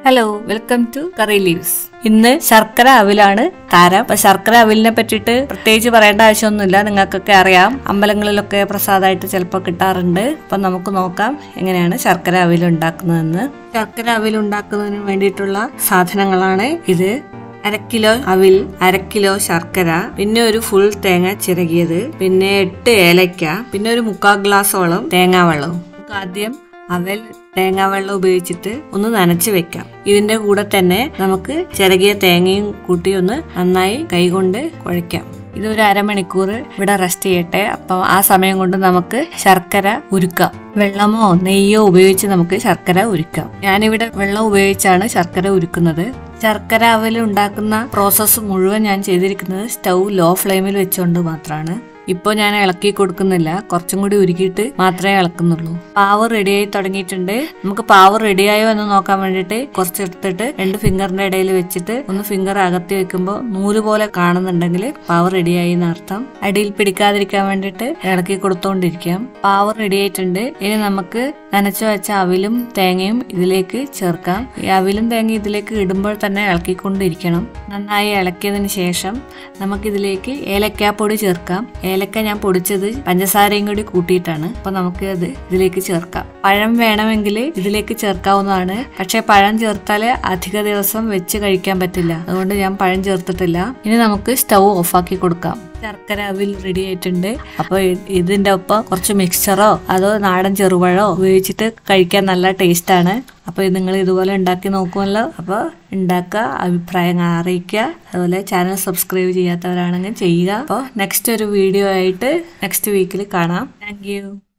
hello welcome to curry leaves ഇന്ന് ശർക്കര അവിലാണ് താരം അപ്പൊ ശർക്കര അവിലിനെ പറ്റിയിട്ട് പ്രത്യേകിച്ച് പറയേണ്ട ആവശ്യമൊന്നുമില്ല നിങ്ങൾക്കൊക്കെ അറിയാം അമ്പലങ്ങളിലൊക്കെ പ്രസാദമായിട്ട് ചിലപ്പോൾ കിട്ടാറുണ്ട് അപ്പൊ നമുക്ക് നോക്കാം എങ്ങനെയാണ് ശർക്കര അവിൽ ഉണ്ടാക്കുന്നതെന്ന് ശർക്കര അവിൽ ഉണ്ടാക്കുന്നതിന് വേണ്ടിയിട്ടുള്ള സാധനങ്ങളാണ് ഇത് അര കിലോ അവിൽ അര കിലോ ശർക്കര പിന്നെ ഒരു ഫുൾ തേങ്ങ ചിരകിയത് പിന്നെ എട്ട് ഏലക്ക പിന്നെ ഒരു മുക്കാൽ ഗ്ലാസോളം തേങ്ങാവെള്ളവും നമുക്ക് ആദ്യം അവൽ തേങ്ങാവെള്ളം ഉപയോഗിച്ചിട്ട് ഒന്ന് നനച്ച് വെക്കാം ഇതിന്റെ കൂടെ തന്നെ നമുക്ക് ചിരകിയ തേങ്ങയും കൂട്ടി ഒന്ന് നന്നായി കൈകൊണ്ട് കുഴയ്ക്കാം ഇത് ഒരു അരമണിക്കൂർ ഇവിടെ റെസ്റ്റ് ചെയ്യട്ടെ അപ്പോൾ ആ സമയം കൊണ്ട് നമുക്ക് ശർക്കര ഉരുക്കാം വെള്ളമോ നെയ്യോ ഉപയോഗിച്ച് നമുക്ക് ശർക്കര ഉരുക്കാം ഞാനിവിടെ വെള്ളം ഉപയോഗിച്ചാണ് ശർക്കര ഉരുക്കുന്നത് ശർക്കര അവൽ ഉണ്ടാക്കുന്ന പ്രോസസ്സ് മുഴുവൻ ഞാൻ ചെയ്തിരിക്കുന്നത് സ്റ്റൗ ലോ ഫ്ലെയിമിൽ വെച്ചുകൊണ്ട് മാത്രമാണ് ഇപ്പോൾ ഞാൻ ഇളക്കി കൊടുക്കുന്നില്ല കുറച്ചും കൂടി ഉരുക്കിയിട്ട് മാത്രമേ ഇളക്കുന്നുള്ളൂ പാവ് റെഡിയായി തുടങ്ങിയിട്ടുണ്ട് നമുക്ക് പാവ് റെഡിയായോ എന്ന് നോക്കാൻ വേണ്ടിയിട്ട് കുറച്ചെടുത്തിട്ട് രണ്ട് ഫിംഗറിന്റെ ഇടയിൽ വെച്ചിട്ട് ഒന്ന് ഫിംഗർ അകത്തി വെക്കുമ്പോൾ നൂല് പോലെ കാണുന്നുണ്ടെങ്കിൽ പാവ് റെഡിയായി എന്നർത്ഥം അടിയിൽ പിടിക്കാതിരിക്കാൻ വേണ്ടിയിട്ട് ഇളക്കി കൊടുത്തോണ്ടിരിക്കാം പാവ് റെഡി ആയിട്ടുണ്ട് ഇനി നമുക്ക് നനച്ചു വെച്ച അവിലും തേങ്ങയും ഇതിലേക്ക് ചേർക്കാം ഈ അവിലും തേങ്ങയും ഇതിലേക്ക് ഇടുമ്പോൾ തന്നെ ഇളക്കിക്കൊണ്ടിരിക്കണം നന്നായി ഇളക്കിയതിന് ശേഷം നമുക്കിതിലേക്ക് ഏലക്കാപ്പൊടി ചേർക്കാം ഏലക്ക ഞാൻ പൊടിച്ചത് പഞ്ചസാരയും കൂടി കൂട്ടിയിട്ടാണ് അപ്പൊ നമുക്ക് അത് ഇതിലേക്ക് ചേർക്കാം പഴം വേണമെങ്കിൽ ഇതിലേക്ക് ചേർക്കാവുന്നതാണ് പക്ഷെ പഴം ചേർത്താൽ അധിക ദിവസം വെച്ച് കഴിക്കാൻ പറ്റില്ല അതുകൊണ്ട് ഞാൻ പഴം ചേർത്തിട്ടില്ല ഇനി നമുക്ക് സ്റ്റൗ ഓഫാക്കി കൊടുക്കാം ശർക്കര അവിൽ റെഡി ആയിട്ടുണ്ട് അപ്പൊ ഇതിന്റെ ഒപ്പം കുറച്ച് മിക്സറോ അതോ നാടൻ ചെറുപഴോ ഉപയോഗിച്ചിട്ട് കഴിക്കാൻ നല്ല ടേസ്റ്റ് ആണ് അപ്പൊ നിങ്ങൾ ഇതുപോലെ ഉണ്ടാക്കി നോക്കുമല്ലോ അപ്പൊ ഉണ്ടാക്കുക അഭിപ്രായങ്ങൾ അറിയിക്കുക അതുപോലെ ചാനൽ സബ്സ്ക്രൈബ് ചെയ്യാത്തവരാണെങ്കിൽ ചെയ്യുക അപ്പോൾ നെക്സ്റ്റ് ഒരു വീഡിയോ ആയിട്ട് നെക്സ്റ്റ് വീക്കിൽ കാണാം താങ്ക്